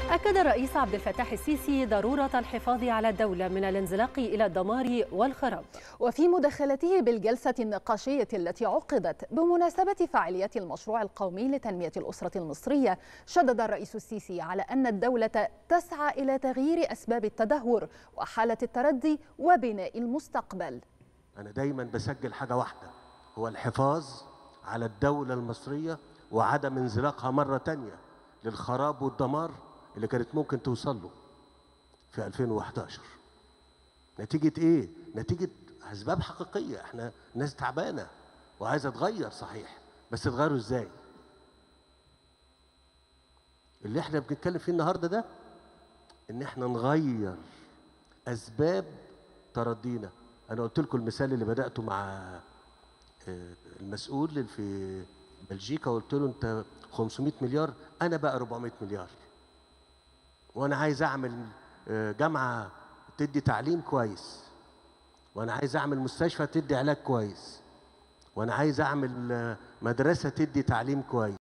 أكد الرئيس عبد الفتاح السيسي ضرورة الحفاظ على الدولة من الانزلاق إلى الدمار والخراب وفي مداخلته بالجلسة النقاشية التي عقدت بمناسبة فعاليات المشروع القومي لتنمية الأسرة المصرية شدد الرئيس السيسي على أن الدولة تسعى إلى تغيير أسباب التدهور وحالة التردي وبناء المستقبل أنا دايما بسجل حاجة واحدة هو الحفاظ على الدولة المصرية وعدم انزلاقها مرة تانية للخراب والدمار اللي كانت ممكن توصل له في 2011 نتيجة ايه؟ نتيجة أسباب حقيقية احنا ناس تعبانة وعايزة تغير صحيح بس تغيروا ازاي؟ اللي احنا بنتكلم فيه النهارده ده ان احنا نغير اسباب تردينا انا قلت لكم المثال اللي بداته مع آه، المسؤول اللي في بلجيكا قلت له انت 500 مليار انا بقى 400 مليار وانا عايز اعمل آه، جامعه تدي تعليم كويس وانا عايز اعمل مستشفى تدي علاج كويس وانا عايز اعمل آه، مدرسه تدي تعليم كويس